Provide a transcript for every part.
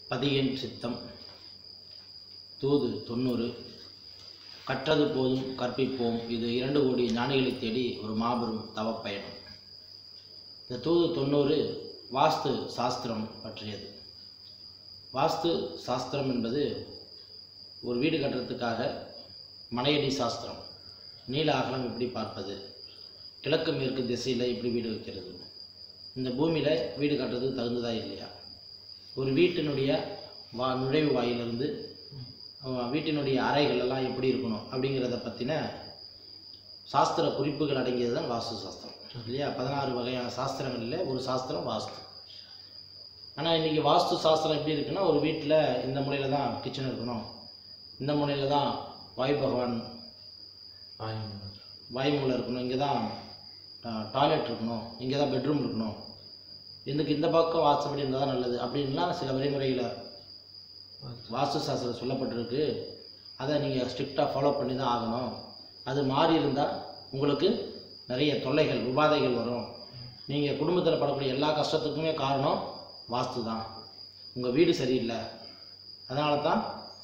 பதியெண் சித்தம் தூது தொண்ணூறு கற்றது போதும் கற்பிப்போம் இது இரண்டு கோடி ஞானிகளை தேடி ஒரு மாபெரும் தவப்பயணம் இந்த தூது தொண்ணூறு வாஸ்து சாஸ்திரம் பற்றியது வாஸ்து சாஸ்திரம் என்பது ஒரு வீடு கட்டுறதுக்காக மனையடி சாஸ்திரம் நீல அகலம் எப்படி பார்ப்பது கிழக்கு மேற்கு திசையில் எப்படி வீடு வைக்கிறது இந்த பூமியில் வீடு கட்டுறதுக்கு தகுந்ததா இல்லையா ஒரு வீட்டினுடைய வா நுழைவு வாயிலிருந்து அஹ், வீட்டினுடைய அறைகள் எல்லாம் எப்படி இருக்கணும் அப்படிங்கிறத பற்றின சாஸ்திர குறிப்புகள் அடங்கியது தான் வாஸ்து சாஸ்திரம் இல்லையா பதினாறு வகையான சாஸ்திரங்களில் ஒரு சாஸ்திரம் வாஸ்து ஆனால் இன்றைக்கி வாஸ்து சாஸ்திரம் எப்படி இருக்குன்னா ஒரு வீட்டில் இந்த முறையில் தான் கிச்சன் இருக்கணும் இந்த முறையில் தான் வாயு பகவான் வாயுமூலை இருக்கணும் இங்கே தான் டாய்லெட் இருக்கணும் இங்கே தான் பெட்ரூம் இருக்கணும் இதுக்கு இந்த பக்கம் வாசப்படி இருந்தால் தான் நல்லது அப்படின்லாம் சில வழிமுறைகளை வாஸ்து சாஸ்திரம் சொல்லப்பட்டிருக்கு அதை நீங்கள் ஸ்ட்ரிக்டாக ஃபாலோ பண்ணி தான் ஆகணும் அது மாறி இருந்தால் உங்களுக்கு நிறைய தொல்லைகள் உபாதைகள் வரும் நீங்கள் குடும்பத்தில் படக்கூடிய எல்லா கஷ்டத்துக்குமே காரணம் வாஸ்து தான் உங்கள் வீடு சரியில்லை அதனால தான்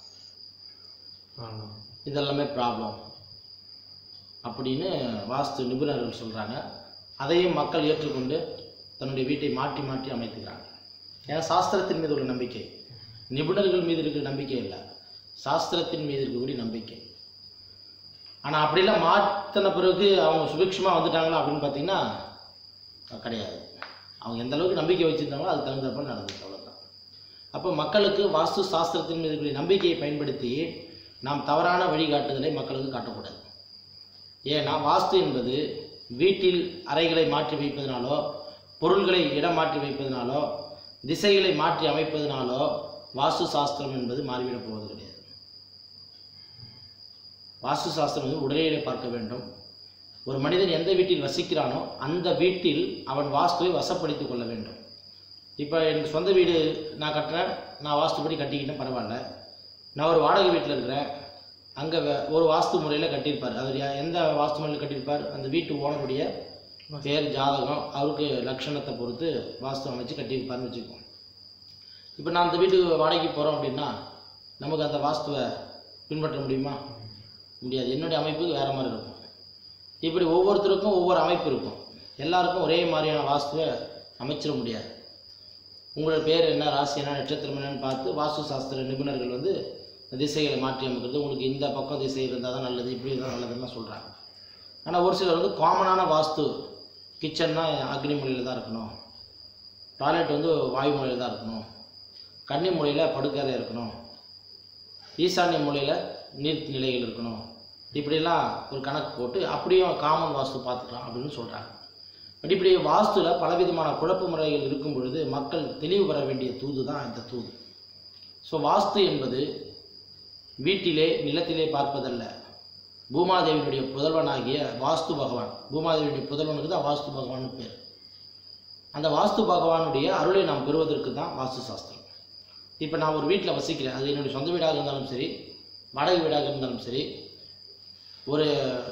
இதெல்லாமே ப்ராப்ளம் அப்படின்னு வாஸ்து நிபுணர்கள் சொல்கிறாங்க அதையும் மக்கள் ஏற்றுக்கொண்டு தன்னுடைய வீட்டை மாற்றி மாற்றி அமைத்துக்கிறாங்க ஏன்னா சாஸ்திரத்தின் மீது உள்ள நம்பிக்கை நிபுணர்கள் மீது இருக்கிற நம்பிக்கை இல்லை சாஸ்திரத்தின் மீது இருக்கக்கூடிய நம்பிக்கை ஆனால் அப்படிலாம் மாற்றின பிறகு அவங்க சுபிக்ஷமாக வந்துட்டாங்களா அப்படின்னு பார்த்தீங்கன்னா அஹ் கிடையாது அவங்க எந்த அளவுக்கு நம்பிக்கை வச்சுருந்தாங்களோ அதுக்கு தகுந்தப்ப நடந்துச்சு அவ்வளோதான் அப்போ மக்களுக்கு வாஸ்து சாஸ்திரத்தின் மீது இருக்கக்கூடிய நம்பிக்கையை பயன்படுத்தி நாம் தவறான வழிகாட்டுதலை மக்களுக்கு காட்டக்கூடாது ஏன்னா வாஸ்து என்பது வீட்டில் அறைகளை மாற்றி வைப்பதனாலோ பொருள்களை இடம் மாற்றி வைப்பதனாலோ திசைகளை மாற்றி அமைப்பதனாலோ வாஸ்து சாஸ்திரம் என்பது மாறிவிடப் போவது கிடையாது வாஸ்து சாஸ்திரம் வந்து உடலிலே பார்க்க வேண்டும் ஒரு மனிதன் எந்த வீட்டில் வசிக்கிறானோ அந்த வீட்டில் அவன் வாஸ்துவை வசப்படுத்திக் கொள்ள வேண்டும் இப்போ எனக்கு சொந்த வீடு நான் கட்டுறேன் நான் வாஸ்துப்படி கட்டிக்கிட்டேன் பரவாயில்ல நான் ஒரு வாடகை வீட்டில் இருக்கிறேன் அங்கே ஒரு வாஸ்து முறையில் கட்டியிருப்பார் அவர் யா- எந்த வாஸ்து முறையில் கட்டியிருப்பார் அந்த வீட்டு ஓனருடைய பேர் ஜாதகம் அவருக்கு லட்சணத்தை பொறுத்து வாஸ்து அமைச்சு கட்டியிருப்பார்னு வச்சுக்கோங்க இப்போ நான் அந்த வீட்டுக்கு வாடகைக்கு போகிறோம் அப்படின்னா நமக்கு அந்த வாஸ்துவை பின்பற்ற முடியுமா முடியாது என்னுடைய அமைப்புக்கு வேறு மாதிரி இருக்கும் இப்படி ஒவ்வொருத்தருக்கும் ஒவ்வொரு அமைப்பு இருக்கும் எல்லாருக்கும் ஒரே மாதிரியான வாஸ்துவை அமைச்சிட முடியாது உங்களோட பேர் என்ன ராசி என்ன நட்சத்திரம் என்னன்னு பார்த்து வாஸ்து சாஸ்திர நிபுணர்கள் வந்து திசைகளை மாற்றி அமைக்கிறது உங்களுக்கு இந்த பக்கம் திசை இருந்தால் தான் நல்லது இப்படி இருந்தால் நல்லதுன்னு சொல்கிறாங்க ஆனால் ஒரு சிலர் வந்து காமனான வாஸ்து கிச்சன்னா அக்னி முறையில் தான் இருக்கணும் டாய்லெட் வந்து வாயு முறையில் தான் இருக்கணும் கன்னி முறையில் படுக்கறை இருக்கணும் ஈசான்ய மூலையில் நீர் நிலைகள் இருக்கணும் இப்படிலாம் ஒரு கணக்கு போட்டு அப்படியும் காமன் வாஸ்து பார்த்துக்கலாம் அப்படின்னு சொல்கிறாங்க பட் இப்படி வாஸ்துவில் பலவிதமான குழப்ப முறைகள் இருக்கும் பொழுது மக்கள் தெளிவு பெற வேண்டிய தூது தான் இந்த தூது ஸோ வாஸ்து என்பது வீட்டிலே நிலத்திலே பார்ப்பதல்ல பூமாதேவியினுடைய புதல்வனாகிய வாஸ்து பகவான் பூமாதேவியுடைய புதல்வனுக்கு தான் வாஸ்து பகவான் பேர் அந்த வாஸ்து பகவானுடைய அருளை நாம் பெறுவதற்கு தான் வாஸ்து சாஸ்திரம் இப்போ நான் ஒரு வீட்டில் வசிக்கிறேன் அது என்னுடைய சொந்த வீடாக இருந்தாலும் சரி வாடகை வீடாக இருந்தாலும் சரி ஒரு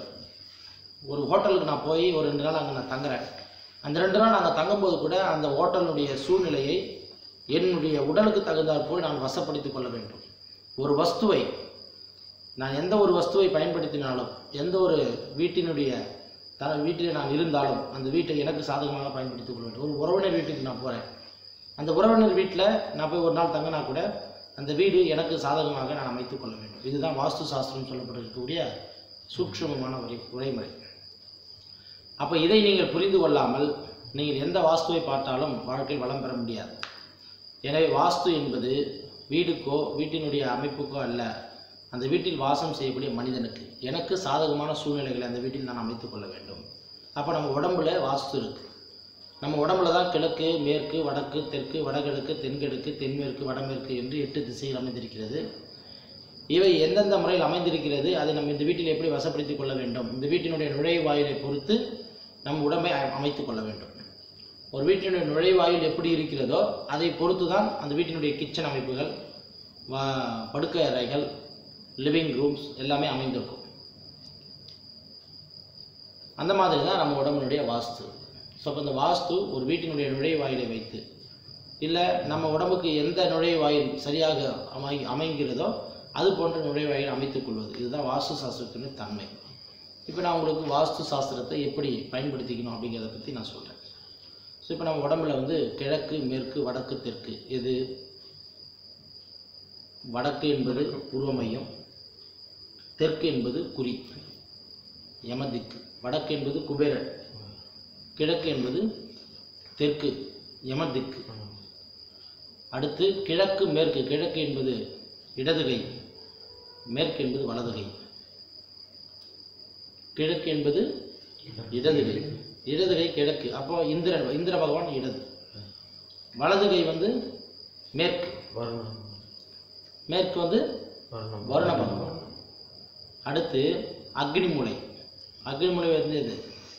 ஒரு ஹோட்டலுக்கு நான் போய் ஒரு ரெண்டு நாள் அங்கே நான் தங்குறேன் அந்த ரெண்டு நாள் அங்கே தங்கும்போது கூட அந்த ஹோட்டலுடைய சூழ்நிலையை என்னுடைய உடலுக்கு தகுந்தாற் போல் நான் வசப்படுத்திக் கொள்ள வேண்டும் ஒரு வஸ்துவை நான் எந்த ஒரு வஸ்துவை பயன்படுத்தினாலும் எந்த ஒரு வீட்டினுடைய த வீட்டில் நான் இருந்தாலும் அந்த வீட்டை எனக்கு சாதகமாக பயன்படுத்திக் கொள்ள வேண்டும் ஒரு உறவினர் வீட்டுக்கு நான் போகிறேன் அந்த உறவினர் வீட்டில் நான் போய் ஒரு நாள் தங்கினா கூட அந்த வீடு எனக்கு சாதகமாக நான் அமைத்துக் கொள்ள வேண்டும் இதுதான் வாஸ்து சாஸ்திரம் சொல்லப்பட்டிருக்கக்கூடிய சூக்ஷ்மமான வரி உரைமுறை அப்போ இதை நீங்கள் புரிந்து கொள்ளாமல் நீங்கள் எந்த வாஸ்துவை பார்த்தாலும் வாழ்க்கையில் வளம் பெற முடியாது எனவே வாஸ்து என்பது வீடுக்கோ வீட்டினுடைய அமைப்புக்கோ அல்ல அந்த வீட்டில் வாசம் செய்யக்கூடிய மனிதனுக்கு எனக்கு சாதகமான சூழ்நிலைகளை அந்த வீட்டில் நான் அமைத்துக் கொள்ள வேண்டும் அப்போ நம்ம உடம்புல வாஸ்து இருக்குது நம்ம உடம்புல தான் கிழக்கு மேற்கு வடக்கு தெற்கு வடகிழக்கு தென்கிழக்கு தென்மேற்கு வடமேற்கு என்று எட்டு திசைகள் அமைந்திருக்கிறது இவை எந்தெந்த முறையில் அமைந்திருக்கிறது அதை நம்ம இந்த வீட்டில் எப்படி வசப்படுத்திக் கொள்ள வேண்டும் இந்த வீட்டினுடைய நுழைவாயிலை பொறுத்து நம் உடம்பை அ- அமைத்துக் கொள்ள வேண்டும் ஒரு வீட்டினுடைய நுழைவாயில் எப்படி இருக்கிறதோ அதை பொறுத்து தான் அந்த வீட்டினுடைய கிச்சன் அமைப்புகள் வா- படுக்கை அறைகள் லிவிங் ரூம்ஸ் எல்லாமே அமைந்திருக்கும் அந்த மாதிரி தான் நம்ம உடம்பினுடைய வாஸ்து ஸோ அப்போ இந்த வாஸ்து ஒரு வீட்டினுடைய நுழைவாயிலை வைத்து இல்லை நம்ம உடம்புக்கு எந்த நுழைவாயில் சரியாக அமை அமைகிறதோ அது போன்ற நுழைவாயில் அமைத்துக் கொள்வது இதுதான் வாஸ்து சாஸ்திரத்தின் தன்மை இப்போ நான் உங்களுக்கு வாஸ்து சாஸ்திரத்தை எப்படி பயன்படுத்திக்கணும் அப்படிங்கிறத பற்றி நான் சொல்கிறேன் ஸோ இப்போ நம்ம உடம்புல வந்து கிழக்கு மேற்கு வடக்கு தெற்கு எது வடக்கு என்பது பூர்வ மையம் தெற்கு என்பது குறி யமதிக்கு வடக்கு என்பது குபேரன் கிழக்கு என்பது தெற்கு யமதிக்கு அடுத்து கிழக்கு மேற்கு கிழக்கு என்பது இடது கை மேற்கு என்பது வலது கை கிழக்கு என்பது இடது கை இடது கை கிழக்கு அப்போ இந்திரன் இந்திர பகவான் இடது வலது கை வந்து மேற்கு வர்ணம் மேற்கு வந்து வர்ணம் வருண பகவான் அடுத்து அக்னி மூலை அக்னி மூலை வந்து எது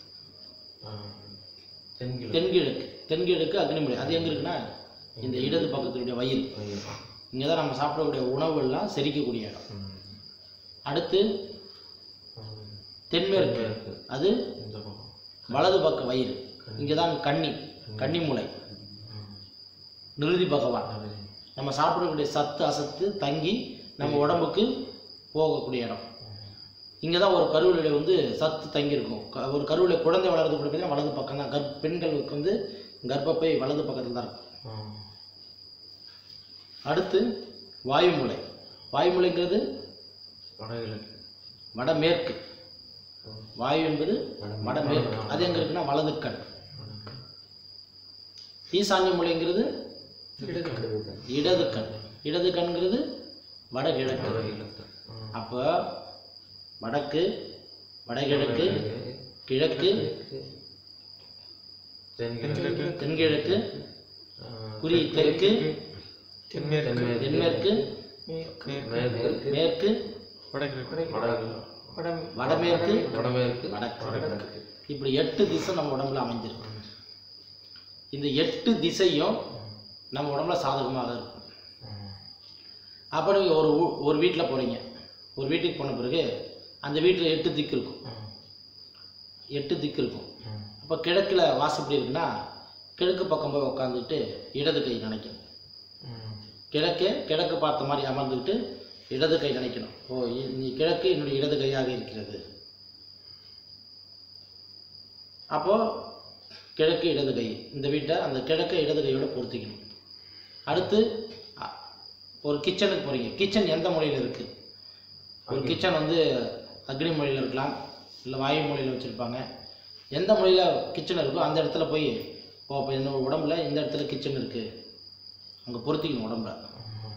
தென்கிழக்கு தென்கிழக்கு தென்கிழக்கு அக்னி மூலை அது எங்க இருக்குன்னா இந்த இடது பக்கத்தினுடைய வயிறு இங்கே தான் நம்ம சாப்பிடக்கூடிய உணவுகள்லாம் செரிக்கக்கூடிய இடம் ம். அடுத்து ம். தென்மேற்கு தென்மேற்கு. அது இந்த பக்கம் வலது பக்க வயிறு இங்கே தான் கன்னி கன்னி மூலை ம். நிருதி பகவான் அது. நம்ம சாப்பிடக்கூடிய சத்து அசத்து தங்கி நம்ம உடம்புக்கு போகக்கூடிய இடம் இங்கே தான் ஒரு கருவிலே வந்து சத்து தங்கியிருக்கும் க- ஒரு கருவிலே குழந்தை வளர்றது கூட பார்த்தீங்கன்னா வலது பக்கம் தான் கர்ப் பெண்களுக்கு வந்து கர்ப்பப்பை வலது பக்கத்தில் தான் இருக்கும் ம். அடுத்து வாயுமூலை வாயுமூலைங்கிறது வடகிழக்கு வடமேற்கு ம். வாயு என்பது வடமேற்கு அது எங்கே இருக்குன்னா வலது கண் வடக்கு. ஈசான்ய மூலைங்கிறது கிழக்கு. இடது கண் இடது கண்ங்கிறது வடகிழக்கு வடகிழக்கு. ம். அப்போ வடக்கு வடகிழக்கு கிழக்கு தென்கிழக்கு தென்கிழக்கு ஆ, குறி தெற்கு தென்மேற்கு தென்மேற்கு மேற்கு மேற்கு வடகிழக்கு வடமேற்கு வடமேற்கு வடக்கு வடகிழக்கு இப்படி எட்டு திசை நம்ம உடம்புல அமைஞ்சிருக்கு இந்த எட்டு திசையும் நம்ம உடம்புல சாதகமாக இருக்கும் ம். அப்போ நீங்கள் ஒரு ஊ- ஒரு வீட்டில் போகிறீங்க ஒரு வீட்டுக்கு போன பிறகு அந்த வீட்டில் எட்டு திக்கு இருக்கும் ம். எட்டு திக்கு இருக்கும் ம். அப்போ கிழக்கில் வாசப்படி இருக்குன்னா கிழக்கு பக்கம் போய் உட்காந்துட்டு இடது கை நினைக்கணும் ம். கிழக்கு கிழக்கு பார்த்த மாதிரி அமர்ந்துக்கிட்டு இடது கை நினைக்கணும் ஓ இ- நீ கிழக்கு என்னுடைய இடது கையாக இருக்கிறது அப்போ கிழக்கு இடது கை இந்த வீட்டை அந்த கிழக்கு இடது கையோட பொருத்திக்கணும் அடுத்து அ- ஒரு கிச்சனுக்கு போகிறீங்க கிச்சன் எந்த மூலையில் இருக்குது ஒரு கிச்சன் வந்து அக்னி மூலையில் இருக்கலாம் இல்லை வாயு மூலையில் வச்சுருப்பாங்க எந்த மூலையில் கிச்சன் இருக்கோ அந்த இடத்துல போய் ஓ இப்போ என்னோட உடம்புல இந்த இடத்துல கிச்சன் இருக்குது அங்கே பொருத்திக்கணும் உடம்புல ம்.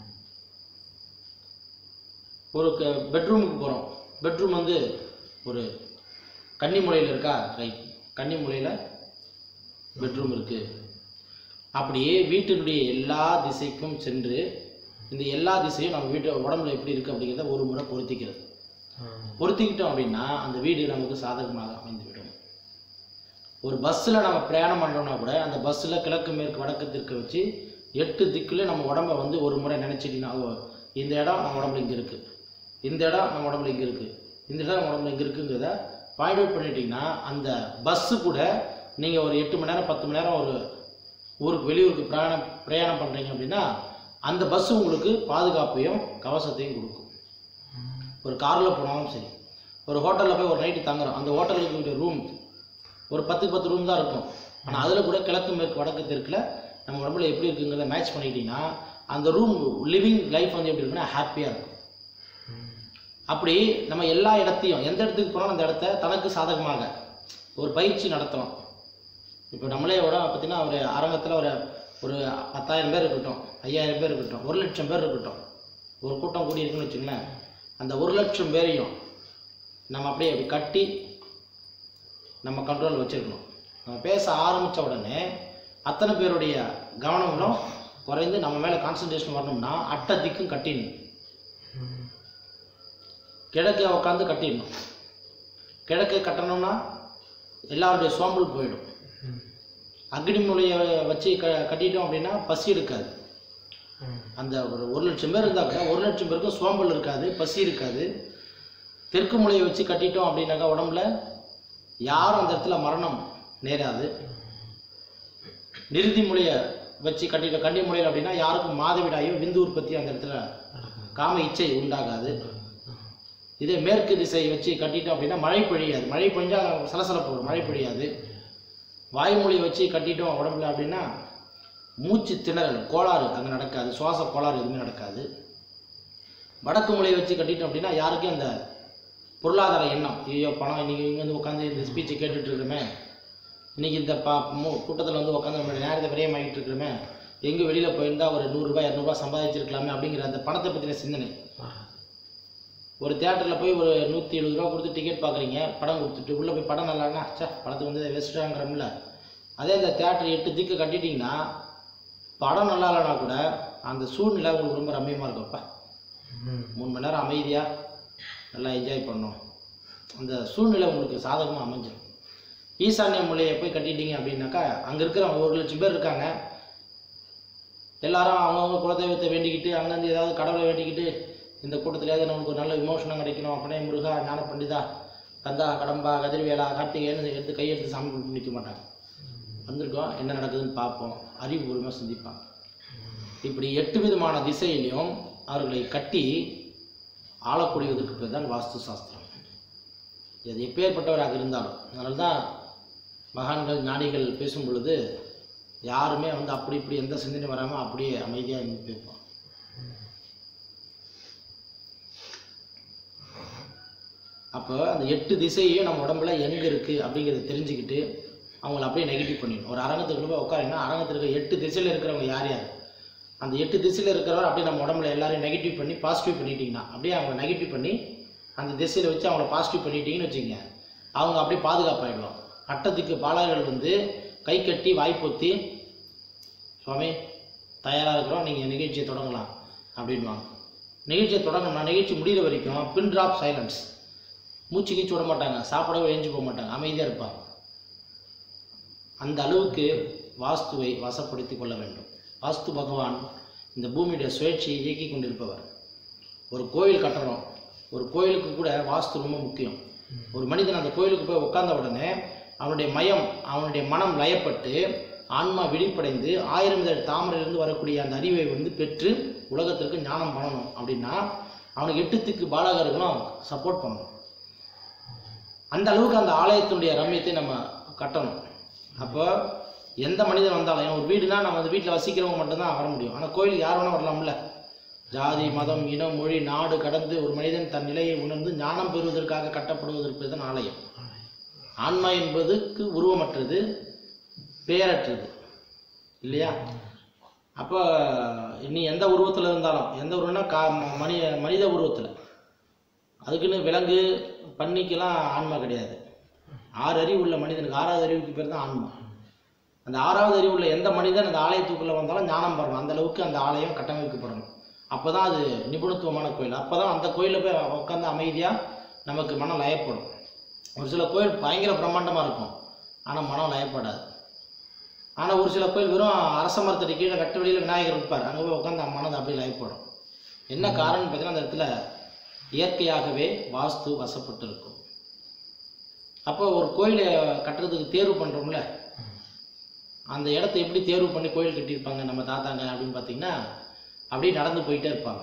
ஒரு க பெட்ரூமுக்கு போகிறோம் பெட்ரூம் வந்து ஒரு கன்னி மூலையில் இருக்கா ரைட் கன்னி மூலையில் பெட்ரூம் இருக்குது அப்படியே வீட்டினுடைய எல்லா திசைக்கும் சென்று இந்த எல்லா திசையும் நம்ம வீட்டு உடம்புல எப்படி இருக்குது அப்படிங்கிறத ஒரு முறை பொருத்திக்கிறது ம். பொருத்திக்கிட்டோம் அப்படின்னா அந்த வீடு நமக்கு சாதகமாக அமைந்துவிடும் ஒரு பஸ்ஸில் நம்ம பிரயாணம் பண்ணுறோம்னா கூட அந்த பஸ்ஸில் கிழக்கு மேற்கு வடக்கு தெற்கு வச்சு எட்டு திக்குல நம்ம உடம்ப வந்து ஒரு முறை நினச்சிட்டிங்கன்னா ஓ, இந்த இடம் நம்ம உடம்புல இங்கே இருக்குது இந்த இடம் நம்ம உடம்புல இங்கே இருக்குது இந்த இடம் நம்ம உடம்புல இங்கே இருக்குங்கிறத பாயிண்ட் அவுட் பண்ணிட்டீங்கன்னா அந்த பஸ்ஸு கூட நீங்கள் ஒரு எட்டு மணி நேரம் பத்து மணி நேரம் ஒரு ஊருக்கு வெளியூருக்கு பிரயாணம் பிரயாணம் பண்ணுறீங்க அப்படின்னா அந்த பஸ்ஸு உங்களுக்கு பாதுகாப்பையும் கவசத்தையும் கொடுக்கும் ஒரு காரில் போனாலும் சரி ஒரு ஹோட்டலில் போய் ஒரு நைட்டு தங்குறோம் அந்த ஹோட்டலுக்கு ரூம் ஒரு பத்துக்கு பத்து ரூம் தான் இருக்கும் ஆனால் அதில் கூட கிழக்கு மேற்கு வடக்கு தெற்கில் நம்ம உடம்புல எப்படி இருக்குங்கிறத மேட்ச் பண்ணிக்கிட்டிங்கன்னா அந்த ரூம் லிவிங் லைஃப் வந்து எப்படி இருக்குன்னா ஹாப்பியாக இருக்கும் அப்படி நம்ம எல்லா இடத்தையும் எந்த இடத்துக்கு போனாலும் அந்த இடத்த தனக்கு சாதகமாக ஒரு பயிற்சி நடத்தலாம் இப்போ நம்மளே விட பார்த்தீங்கன்னா ஒரு அரங்கத்தில் ஒரு ஒரு பத்தாயிரம் பேர் இருக்கட்டும் ஐயாயிரம் பேர் இருக்கட்டும் ஒரு லட்சம் பேர் இருக்கட்டும் ஒரு கூட்டம் கூடி இருக்குன்னு வச்சுங்களேன் அந்த ஒரு லட்சம் பேரையும் நம்ம அப்படியே அப்படி கட்டி நம்ம கண்ட்ரோல் வச்சுருக்கணும் நம்ம பேச ஆரம்பித்த உடனே அத்தனை பேருடைய கவனங்களும் குறைந்து நம்ம மேலே கான்சன்ட்ரேஷன் வரணும்னா அட்டை திக்கும் கட்டிடணும் கிழக்க உட்காந்து கட்டிடணும் கிழக்க கட்டணும்னா எல்லாருடைய சோம்பல் போயிடும் அக்னி மூலையை வச்சு க கட்டிட்டோம் அப்படின்னா பசி இருக்காது அந்த ஒரு ஒரு லட்சம் பேர் இருந்தால் கூட ஒரு லட்சம் பேருக்கும் சோம்பல் இருக்காது பசி இருக்காது தெற்கு மூலையை வச்சு கட்டிட்டோம் அப்படின்னாக்கா உடம்புல யாரும் அந்த இடத்துல மரணம் நேராது நிறுதி மூலையை வச்சு கட்டிட்ட கன்னி முறையில் அப்படின்னா யாருக்கும் மாதவிடாயோ விந்து உற்பத்தி அந்த இடத்துல காம இச்சை உண்டாகாது இதே மேற்கு திசை வச்சு கட்டிட்டோம் அப்படின்னா மழை பொழியாது மழை பொழிஞ்சா சலசலப்பு வரும் மழை பொழியாது வாய்மொழியை வச்சு கட்டிட்டோம் உடம்புல அப்படின்னா மூச்சு திணறல் கோளாறு அங்கே நடக்காது சுவாச கோளாறு எதுவுமே நடக்காது வடக்கு மொழியை வச்சு கட்டிட்டோம் அப்படின்னா யாருக்கும் அந்த பொருளாதார எண்ணம் ஐயோ பணம் இன்னைக்கு இங்கே வந்து உட்காந்து இந்த ஸ்பீச்சை கேட்டுட்டு இருக்கிறோமே இன்னைக்கு இந்த பா மூ- கூட்டத்தில் வந்து உட்காந்து நம்ம நேரத்தை விரயமாகிட்டு இருக்கிறோமே எங்கே வெளியில் போயிருந்தா ஒரு நூறுரூபா இரநூறுபா சம்பாதிச்சிருக்கலாமே அப்படிங்கிற அந்த பணத்தை பற்றின சிந்தனை ஒரு தேட்டரில் போய் ஒரு நூற்றி எழுபது ரூபா கொடுத்து டிக்கெட் பார்க்குறீங்க படம் கொடுத்துட்டு உள்ளே போய் படம் நல்லான்னா சே படத்துக்கு வந்து வேஸ்ட்டாங்கிறோம்ல அதே அந்த தேட்டர் எட்டு திக்கு கட்டிட்டிங்கன்னா படம் நல்லா இல்லைனா கூட அந்த சூழ்நிலை உங்களுக்கு ரொம்ப ரம்மியமாக இருக்கும்ப்பா மூணு மணி நேரம் அமைதியாக நல்லா என்ஜாய் பண்ணோம் அந்த சூழ்நிலை உங்களுக்கு சாதகமாக அமைஞ்சிடும் ஈசான்ய மொழியை போய் கட்டிட்டீங்க அப்படின்னாக்கா அங்கே இருக்கிற ஒரு லட்சம் பேர் இருக்காங்க எல்லாரும் அவங்கவுங்க குலதெய்வத்தை வேண்டிக்கிட்டு அங்கேருந்து ஏதாவது கடவுளை வேண்டிக்கிட்டு இந்த கூட்டத்துலேயாவது நமக்கு ஒரு நல்ல விமோசனம் கிடைக்கணும் அப்படியே முருகா ஞான பண்டிதா கந்தா கடம்பா கதிர்வேலா கார்த்திகேயன்னு எடுத்து கையெடுத்து சாமி கும்பிட்டு நிற்க மாட்டாங்க வந்திருக்கோம் என்ன நடக்குதுன்னு பார்ப்போம் அறிவுபூர்வமாக சிந்திப்பாங்க இப்படி எட்டு விதமான திசையிலையும் அவர்களை கட்டி ஆளக்கூடியதற்கு பேர் தான் வாஸ்து சாஸ்திரம் இது எப்பேற்பட்டவராக இருந்தாலும் அதனால தான் மகான்கள் ஞானிகள் பேசும் பொழுது யாருமே வந்து அப்படி இப்படி எந்த சிந்தனை வராமல் அப்படியே அமைதியாக இருந்து பேசுவோம் அப்போ அந்த எட்டு திசையையும் நம்ம உடம்புல எங்கே இருக்குது அப்படிங்கிறத தெரிஞ்சுக்கிட்டு அவங்கள அப்படியே நெகட்டிவ் பண்ணிடணும் ஒரு அரங்கத்துக்குள்ள போய் உட்காரிங்கன்னா அரங்கத்தில் இருக்க எட்டு திசையில் இருக்கிறவங்க யார் யார் அந்த எட்டு திசையில் இருக்கிறவர் அப்படியே நம்ம உடம்புல எல்லாரையும் நெகட்டிவ் பண்ணி பாசிட்டிவ் பண்ணிட்டீங்கன்னா அப்படியே அவங்க நெகட்டிவ் பண்ணி அந்த திசையில் வச்சு அவங்கள பாசிட்டிவ் பண்ணிட்டீங்கன்னு வச்சுக்கங்க அவங்க அப்படியே பாதுகாப்பாயிடுவாங்க அட்டத்துக்கு பாலகர்கள் வந்து கை கட்டி வாய் பொத்தி சுவாமி தயாராக இருக்கிறோம் நீங்கள் நிகழ்ச்சியை தொடங்கலாம் அப்படின்வாங்க நிகழ்ச்சியை தொடங்கணும்னா நிகழ்ச்சி முடிகிற வரைக்கும் பின் ட்ராப் சைலன்ஸ் மூச்சு கீச்சு விட மாட்டாங்க சாப்பிடவே எழுஞ்சி போக மாட்டாங்க அமைதியாக இருப்பாங்க அந்த அளவுக்கு வாஸ்துவை வசப்படுத்தி கொள்ள வேண்டும் வாஸ்து பகவான் இந்த பூமியுடைய சுழற்சியை இயக்கி கொண்டிருப்பவர் ஒரு கோயில் கட்டணும் ஒரு கோயிலுக்கு கூட வாஸ்து ரொம்ப முக்கியம் ஒரு மனிதன் அந்த கோயிலுக்கு போய் உட்கார்ந்த உடனே அவனுடைய மயம் அவனுடைய மனம் லயப்பட்டு ஆன்மா விழிப்படைந்து ஆயிரம் இதழ் தாமரையிலிருந்து வரக்கூடிய அந்த அறிவை வந்து பெற்று உலகத்திற்கு ஞானம் பண்ணணும் அப்படின்னா அவனுக்கு எட்டுத்துக்கு பாலகர்களும் சப்போர்ட் பண்ணணும் அந்த அளவுக்கு அந்த ஆலயத்தினுடைய ரம்யத்தை நம்ம கட்டணும் அப்போ எந்த மனிதன் வந்தாலும் ஏன்னா ஒரு வீடுனா நம்ம அந்த வீட்டில் வசிக்கிறவங்க மட்டும்தான் வர முடியும் ஆனால் கோயிலுக்கு யார் வேணால் வரலாம்ல ஜாதி மதம் இனம் மொழி நாடு கடந்து ஒரு மனிதன் தன் நிலையை உணர்ந்து ஞானம் பெறுவதற்காக கட்டப்படுவதற்கு தான் ஆலயம் ஆன்மா என்பதுக்கு உருவமற்றது பெயரற்றது இல்லையா அப்போ நீ எந்த உருவத்தில் இருந்தாலும் எந்த உருவம்னா கா ம- மனித மனித உருவத்தில் அதுக்குன்னு விலங்கு பன்னிக்கெல்லாம் ஆன்மா கிடையாது ஆறு அறிவு உள்ள மனிதனுக்கு ஆறாவது அறிவுக்கு பேர் தான் ஆன்மா அந்த ஆறாவது அறிவு உள்ள எந்த மனிதன் அந்த ஆலயத்துக்குள்ளே வந்தாலும் ஞானம் பெறணும் அந்த அளவுக்கு அந்த ஆலயம் கட்டமைக்கப்படணும் அப்போ தான் அது நிபுணத்துவமான கோயில் அப்போ தான் அந்த கோயிலில் போய் உட்காந்து அமைதியாக நமக்கு மனம் லயப்படும் ஒரு சில கோயில் பயங்கர பிரம்மாண்டமாக இருக்கும் ஆனால் மனம் லயப்படாது ஆனால் ஒரு சில கோயில் வெறும் அரச மரத்தடி கீழே கட்ட வெளியில் விநாயகர் இருப்பார் அங்கே போய் உட்காந்து மனது அப்படியே லயப்படும் என்ன காரணம்னு பார்த்தீங்கன்னா அந்த இடத்துல இயற்கையாகவே வாஸ்து வசப்பட்டு இருக்கும் அப்போ ஒரு கோயிலை கட்டுறதுக்கு தேர்வு பண்ணுறோம்ல அந்த இடத்த எப்படி தேர்வு பண்ணி கோயில் கட்டியிருப்பாங்க நம்ம தாத்தாங்க அப்படின்னு பார்த்தீங்கன்னா அப்படியே நடந்து போயிட்டே இருப்பாங்க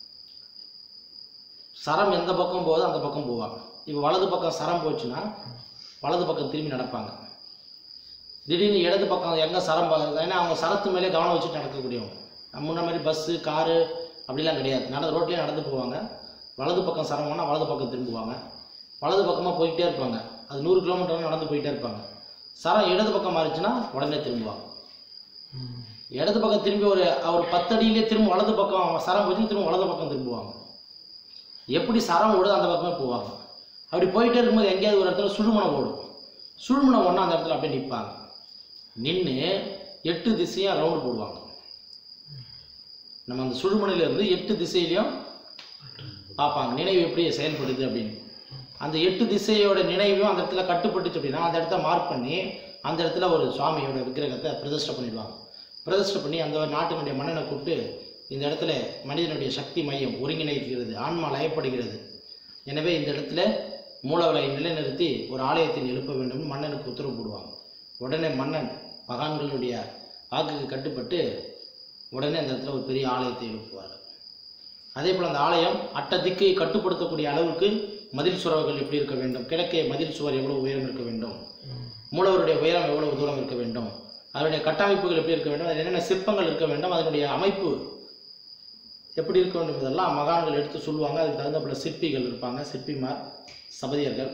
சரம் எந்த பக்கம் போகுதோ அந்த பக்கம் போவாங்க இப்போ வலது பக்கம் சரம் போச்சுன்னா வலது பக்கம் திரும்பி நடப்பாங்க திடீர்னு இடது பக்கம் எங்கே சரம் பார்க்குறது ஏன்னா அவங்க சரத்து மேலே கவனம் வச்சுட்டு நடக்கக்கூடியவங்க நம்ம முன்ன மாதிரி பஸ்ஸு காரு அப்படிலாம் கிடையாது நட ரோட்லேயே நடந்து போவாங்க வலது பக்கம் சரம் போனால் வலது பக்கம் திரும்புவாங்க வலது பக்கமாக போய்கிட்டே இருப்பாங்க அது நூறு கிலோமீட்டர் நடந்து போயிட்டே இருப்பாங்க சரம் இடது பக்கம் மாறிச்சுன்னா உடனே திரும்புவாங்க இடது பக்கம் திரும்பி ஒரு ஒரு பத்தடியிலே திரும்ப வலது பக்கம் சரம் போச்சு திரும்ப வலது பக்கம் திரும்புவாங்க எப்படி சரம் ஓடுதோ அந்த பக்கமே போவாங்க அப்படி போயிட்டே இருக்கும்போது எங்கேயாவது ஒரு இடத்துல சுழுமனை ஓடும் சுழுமனை ஒன்றா அந்த இடத்துல அப்படியே நிற்பாங்க நின்று எட்டு திசையும் ரவுண்டு போடுவாங்க நம்ம அந்த சுழுமனையில இருந்து எட்டு திசையிலையும் பார்ப்பாங்க நினைவு எப்படி செயல்படுது அப்படின்னு அந்த எட்டு திசையோட நினைவும் அந்த இடத்துல கட்டுப்பட்டுச்சு அப்படின்னா அந்த இடத்த மார்க் பண்ணி அந்த இடத்துல ஒரு சுவாமியோட விக்கிரகத்தை பிரதிஷ்டை பண்ணிடுவாங்க பிரதிஷ்டை பண்ணி அந்த நாட்டினுடைய மன்னனை கூப்பிட்டு இந்த இடத்துல மனிதனுடைய சக்தி மையம் ஒருங்கிணைக்கிறது ஆன்மா லயப்படுகிறது எனவே இந்த இடத்துல மூலவரை நிலைநிறுத்தி ஒரு ஆலயத்தை எழுப்ப வேண்டும்னு மன்னனுக்கு உத்தரவு போடுவாங்க உடனே மன்னன் மகான்களுடைய வாக்குக்கு கட்டுப்பட்டு உடனே அந்த இடத்துல ஒரு பெரிய ஆலயத்தை எழுப்புவார்கள் அதே போல் அந்த ஆலயம் அட்டதிக்கு கட்டுப்படுத்தக்கூடிய அளவுக்கு மதில் சுவர்கள் எப்படி இருக்க வேண்டும் கிழக்கே மதில் சுவர் எவ்வளவு உயரம் இருக்க வேண்டும் மூலவருடைய உயரம் எவ்வளவு தூரம் இருக்க வேண்டும் அதனுடைய கட்டமைப்புகள் எப்படி இருக்க வேண்டும் அதில் என்னென்ன சிற்பங்கள் இருக்க வேண்டும் அதனுடைய அமைப்பு எப்படி இருக்க வேண்டும் இதெல்லாம் மகான்கள் எடுத்து சொல்லுவாங்க அதுக்கு தகுந்தப்பட்ட சிற்பிகள் இருப்பாங்க சிற்பிமார் சபதியர்கள்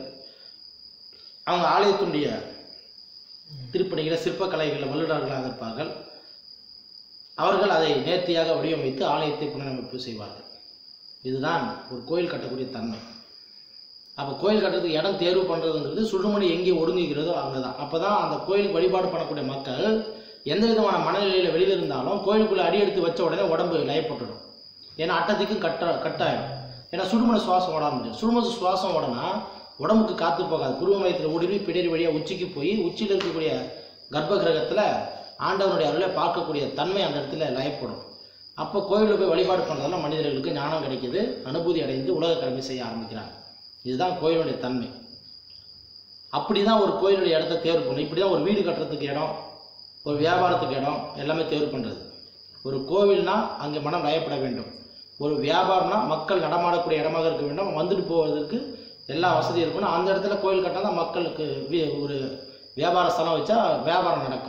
அவங்க ஆலயத்தினுடைய திருப்பணிகளை சிற்பக்கலைகளில் வல்லுநர்களாக இருப்பார்கள் அவர்கள் அதை நேர்த்தியாக வடிவமைத்து ஆலயத்தை புனரமைப்பு செய்வார்கள் இதுதான் ஒரு கோயில் கட்டக்கூடிய தன்மை அப்போ கோயில் கட்டுறதுக்கு இடம் தேர்வு பண்ணுறதுங்கிறது சுடுமணி எங்கே ஒடுங்குகிறதோ அங்கே தான் அப்போ தான் அந்த கோயிலுக்கு வழிபாடு பண்ணக்கூடிய மக்கள் எந்த விதமான மனநிலையில் வெளியில் இருந்தாலும் கோயிலுக்குள்ளே அடி எடுத்து வச்ச உடனே உடம்பு லயப்பட்டுடும் ஏன்னா அட்டத்துக்கும் கட்ட கட்டாயிடும் ஏன்னா சுடுமணி சுவாசம் ஓட ஆரம்பிச்சிடும் சுடுமணி சுவாசம் ஓடனா உடம்புக்கு காற்று போகாது குருவ மையத்தில் ஊடுருவி பிடரி வழியாக உச்சிக்கு போய் உச்சியில் இருக்கக்கூடிய கர்ப்ப கிரகத்தில் ஆண்டவனுடைய அருளை பார்க்கக்கூடிய தன்மை அந்த இடத்துல லயப்படும் அப்போ கோயிலில் போய் வழிபாடு பண்ணுறதால மனிதர்களுக்கு ஞானம் கிடைக்குது அனுபூதி அடைந்து உலக கடமை செய்ய ஆரம்பிக்கிறாங்க இதுதான் கோயிலுடைய தன்மை அப்படி தான் ஒரு கோயிலுடைய இடத்த தேர்வு பண்ணணும் இப்படி தான் ஒரு வீடு கட்டுறதுக்கு இடம் ஒரு வியாபாரத்துக்கு இடம் எல்லாமே தேர்வு பண்ணுறது ஒரு கோவில்னா அங்கே மனம் லயப்பட வேண்டும் ஒரு வியாபாரம்னா மக்கள் நடமாடக்கூடிய இடமாக இருக்க வேண்டும் வந்துட்டு போவதற்கு எல்லா வசதியும் இருக்கணும் அந்த இடத்துல கோயில் கட்டினா தான் மக்களுக்கு வி- ஒரு வியாபார ஸ்தலம் வச்சா வியாபாரம் நடக்கும்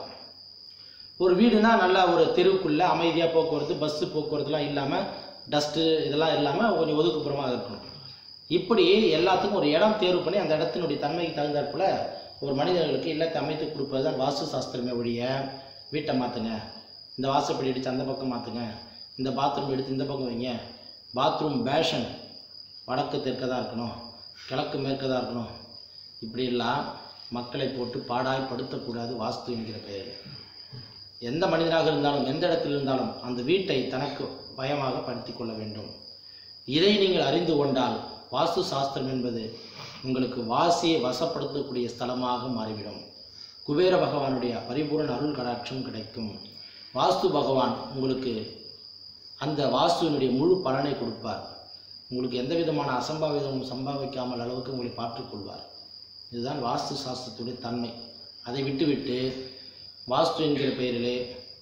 ஒரு வீடுனா நல்ல ஒரு தெருவுக்குள்ளே அமைதியாக போக்குவரத்து பஸ்ஸு போக்குவரத்துலாம் இல்லாமல் டஸ்ட்டு இதெல்லாம் இல்லாமல் கொஞ்சம் ஒதுக்குப்புறமாக இருக்கணும் இப்படி எல்லாத்துக்கும் ஒரு இடம் தேர்வு பண்ணி அந்த இடத்தினுடைய தன்மைக்கு தகுந்தாற்போல ஒரு மனிதர்களுக்கு இல்லத்தை அமைத்து கொடுப்பது தான் வாஸ்து சாஸ்திரமே ஒழிய வீட்டை மாற்றுங்க இந்த வாசப்படி அடித்து அந்த பக்கம் மாற்றுங்க இந்த பாத்ரூம் எடுத்து இந்த பக்கம் வைங்க பாத்ரூம் பேஷன் வடக்கு தெற்கதாக இருக்கணும் கிழக்கு மேற்கதாக இருக்கணும் இப்படியெல்லாம் மக்களை போட்டு பாடாய் படுத்தக்கூடாது வாஸ்து என்கிற பெயரில் எந்த மனிதனாக இருந்தாலும் எந்த இடத்தில் இருந்தாலும் அந்த வீட்டை தனக்கு பயமாக படுத்திக் கொள்ள வேண்டும் இதை நீங்கள் அறிந்து கொண்டால் வாஸ்து சாஸ்திரம் என்பது உங்களுக்கு வாசியை வசப்படுத்தக்கூடிய ஸ்தலமாக மாறிவிடும் குபேர பகவானுடைய பரிபூரண அருள் கடாட்சம் கிடைக்கும் வாஸ்து பகவான் உங்களுக்கு அந்த வாஸ்துவினுடைய முழு பலனை கொடுப்பார் உங்களுக்கு எந்த விதமான அசம்பாவிதமும் சம்பாவிக்காமல் அளவுக்கு உங்களை பார்த்துக்கொள்வார் இதுதான் வாஸ்து சாஸ்திரத்துடைய தன்மை அதை விட்டுவிட்டு வாஸ்து என்கிற பெயரிலே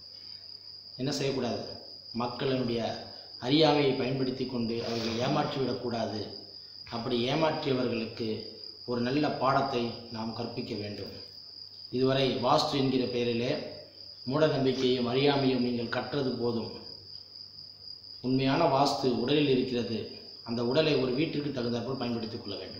என்ன செய்யக்கூடாது மக்களினுடைய அறியாமையை பயன்படுத்தி கொண்டு அவர்களை ஏமாற்றி விடக்கூடாது அப்படி ஏமாற்றியவர்களுக்கு ஒரு நல்ல பாடத்தை நாம் கற்பிக்க வேண்டும் இதுவரை வாஸ்து என்கிற பெயரிலே மூட நம்பிக்கையும் அறியாமையும் நீங்கள் கற்றது போதும் உண்மையான வாஸ்து உடலில் இருக்கிறது அந்த உடலை ஒரு வீட்டிற்கு தகுந்தாற்போல் பயன்படுத்திக் கொள்ள வேண்டும்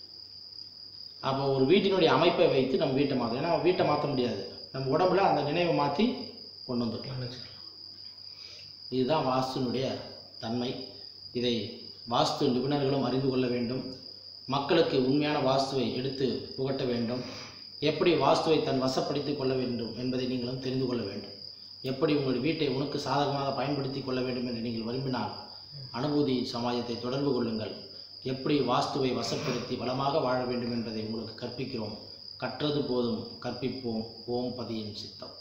அப்போ ஒரு வீட்டினுடைய அமைப்பை வைத்து நம்ம வீட்டை மாற்றணும் ஏன்னா வீட்டை மாற்ற முடியாது நம்ம உடம்புல அந்த நினைவை மாற்றி கொண்டு வந்துக்கலாம் இதுதான் வாஸ்துனுடைய தன்மை இதை வாஸ்து நிபுணர்களும் அறிந்து கொள்ள வேண்டும் மக்களுக்கு உண்மையான வாஸ்துவை எடுத்து புகட்ட வேண்டும் எப்படி வாஸ்துவை தன் வசப்படுத்திக் கொள்ள வேண்டும் என்பதை நீங்களும் தெரிந்து கொள்ள வேண்டும் எப்படி உங்கள் வீட்டை உனக்கு சாதகமாக பயன்படுத்தி கொள்ள வேண்டும் என்று நீங்கள் விரும்பினால் அனுபூதி சமாஜத்தை தொடர்பு கொள்ளுங்கள் எப்படி வாஸ்துவை வசப்படுத்தி வளமாக வாழ வேண்டும் என்பதை உங்களுக்கு கற்பிக்கிறோம் கற்றது போதும் கற்பிப்போம் ஓம் பதியின் சித்தம்